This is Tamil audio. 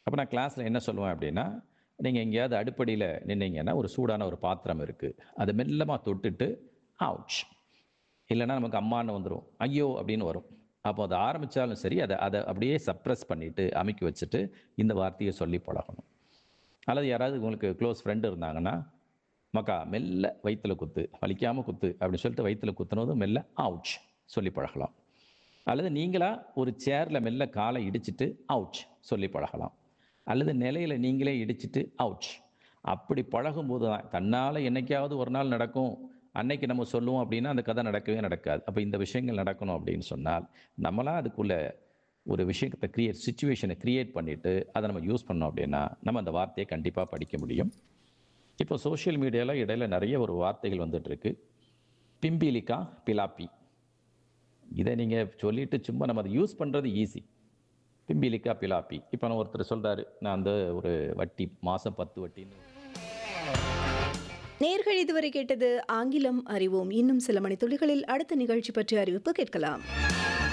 அப்போ நான் கிளாஸில் என்ன சொல்லுவேன் அப்படின்னா நீங்கள் எங்கேயாவது அடுப்படியில் நின்னீங்கன்னா ஒரு சூடான ஒரு பாத்திரம் இருக்குது அதை மெல்லமாக தொட்டுட்டு அவுச் இல்லைன்னா நமக்கு அம்மான்னு வந்துடும் ஐயோ அப்படின்னு வரும் அப்போ அதை ஆரம்பித்தாலும் சரி அதை அதை அப்படியே சப்ரஸ் பண்ணிவிட்டு அமைக்கி வச்சுட்டு இந்த வார்த்தையை சொல்லி பழகணும் அல்லது யாராவது உங்களுக்கு க்ளோஸ் ஃப்ரெண்டு இருந்தாங்கன்னா மக்கா மெல்ல வயிற்றுல குத்து வலிக்காமல் குத்து அப்படின்னு சொல்லிட்டு வயிற்றுல குத்துனதும் மெல்ல அவுச் சொல்லி பழகலாம் அல்லது நீங்களா ஒரு சேரில் மெல்ல காலை இடிச்சிட்டு அவுச் சொல்லி பழகலாம் அல்லது நிலையில் நீங்களே இடிச்சிட்டு அவுச் அப்படி பழகும்போது தான் தன்னால் என்னைக்காவது ஒரு நாள் நடக்கும் அன்னைக்கு நம்ம சொல்லுவோம் அப்படின்னா அந்த கதை நடக்கவே நடக்காது அப்போ இந்த விஷயங்கள் நடக்கணும் அப்படின்னு சொன்னால் நம்மளாம் அதுக்குள்ள ஒரு விஷயத்தை கிரியேட் சுச்சுவேஷனை கிரியேட் பண்ணிவிட்டு அதை நம்ம யூஸ் பண்ணோம் அப்படின்னா நம்ம அந்த வார்த்தையை கண்டிப்பாக படிக்க முடியும் இப்போ சோஷியல் மீடியாவில் இடையில நிறைய ஒரு வார்த்தைகள் வந்துட்டு இருக்கு பிம்பிலிக்கா பிலாப்பி இதை நீங்கள் சொல்லிட்டு சும்மா நம்ம அதை யூஸ் பண்ணுறது ஈஸி பிம்பிலிக்கா பிலாப்பி இப்போ நான் ஒருத்தர் சொல்கிறாரு நான் அந்த ஒரு வட்டி மாதம் பத்து வட்டின்னு நேர்கள் இதுவரை கேட்டது ஆங்கிலம் அறிவோம் இன்னும் சில மணித்துளிகளில் அடுத்த நிகழ்ச்சி பற்றிய அறிவிப்பு கேட்கலாம்